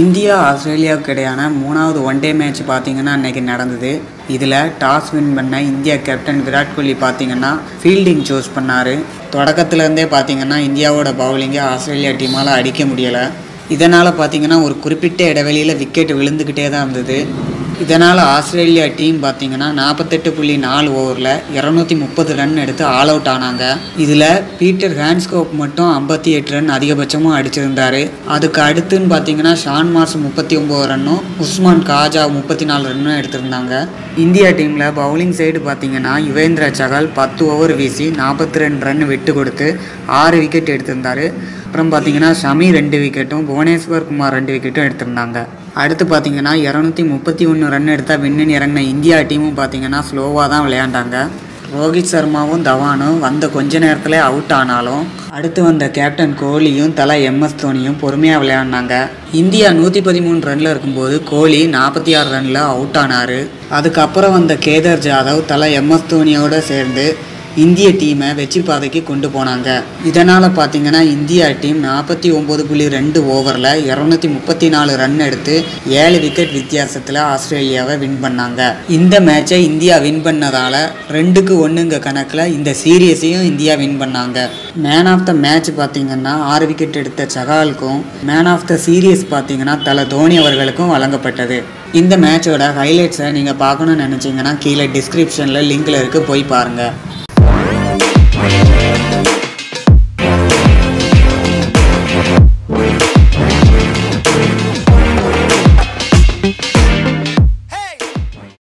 India ஆஸ்திரேலியாவுக்கு இடையான மூணாவது ஒன் டே மேட்ச் பார்த்தீங்கன்னா அன்னைக்கு நடந்தது இதில் டாஸ் வின் பண்ண இந்தியா கேப்டன் விராட் கோலி பார்த்தீங்கன்னா ஃபீல்டிங் சூஸ் பண்ணார் தொடக்கத்துலேருந்தே பார்த்தீங்கன்னா இந்தியாவோட பவுலிங்கை ஆஸ்திரேலியா டீமால் அடிக்க முடியலை இதனால் பார்த்தீங்கன்னா ஒரு குறிப்பிட்ட இடைவெளியில் விக்கெட் விழுந்துக்கிட்டே தான் இருந்தது இதனால் ஆஸ்திரேலியா டீம் பார்த்தீங்கன்னா நாற்பத்தெட்டு புள்ளி நாலு ஓவரில் இரநூத்தி முப்பது ரன் எடுத்து ஆல் அவுட் ஆனாங்க இதில் பீட்டர் ஹேண்ட்ஸ்கோப் மட்டும் ஐம்பத்தி எட்டு ரன் அதிகபட்சமாக அடிச்சிருந்தாரு அதுக்கு அடுத்துன்னு பார்த்தீங்கன்னா ஷான் மார்ஸ் முப்பத்தி ஒம்பது ரன்னும் உஸ்மான் காஜா முப்பத்தி நாலு ரன்னும் எடுத்திருந்தாங்க இந்தியா டீமில் பவுலிங் சைடு பார்த்தீங்கன்னா யுவேந்திர சகல் பத்து ஓவர் வீசி நாற்பத்தி ரெண்டு ரன் விட்டு கொடுத்து ஆறு விக்கெட் எடுத்திருந்தாரு அப்புறம் பார்த்தீங்கன்னா ஷமி ரெண்டு விக்கெட்டும் புவனேஸ்வர் குமார் ரெண்டு விக்கெட்டும் எடுத்திருந்தாங்க அடுத்து பார்த்தீங்கன்னா இரநூத்தி முப்பத்தி ஒன்று ரன் எடுத்தால் விண்ணுன்னு இறங்கின இந்தியா டீமும் பார்த்தீங்கன்னா ஸ்லோவாக தான் விளையாண்டாங்க ரோஹித் சர்மாவும் தவானும் வந்த கொஞ்ச நேரத்தில் அவுட் ஆனாலும் அடுத்து வந்த கேப்டன் கோலியும் தலா எம்எஸ் தோனியும் பொறுமையாக விளையாடினாங்க இந்தியா நூற்றி பதிமூணு ரனில் இருக்கும்போது கோலி நாற்பத்தி ஆறு ரனில் அவுட் ஆனார் அதுக்கப்புறம் வந்த கேதர் ஜாதவ் தலா எம்எஸ் தோனியோட சேர்ந்து இந்திய டீமை வெற்றி பாதைக்கு கொண்டு போனாங்க இதனால் பார்த்தீங்கன்னா இந்தியா டீம் நாற்பத்தி ஒம்பது புள்ளி ரெண்டு ஓவரில் இரநூத்தி முப்பத்தி நாலு ரன் எடுத்து ஏழு விக்கெட் வித்தியாசத்தில் ஆஸ்திரேலியாவை வின் பண்ணாங்க இந்த மேட்சை இந்தியா வின் பண்ணதால் ரெண்டுக்கு ஒன்றுங்க கணக்கில் இந்த சீரியஸையும் இந்தியா வின் பண்ணாங்க மேன் ஆஃப் த மேட்ச் பார்த்தீங்கன்னா ஆறு விக்கெட் எடுத்த சகாலுக்கும் மேன் ஆஃப் த சீரியஸ் பார்த்தீங்கன்னா தல தோனி அவர்களுக்கும் வழங்கப்பட்டது இந்த மேட்சோட ஹைலைட்ஸை நீங்கள் பார்க்கணும்னு நினச்சிங்கன்னா கீழே டிஸ்கிரிப்ஷனில் லிங்கில் இருக்குது போய் பாருங்கள்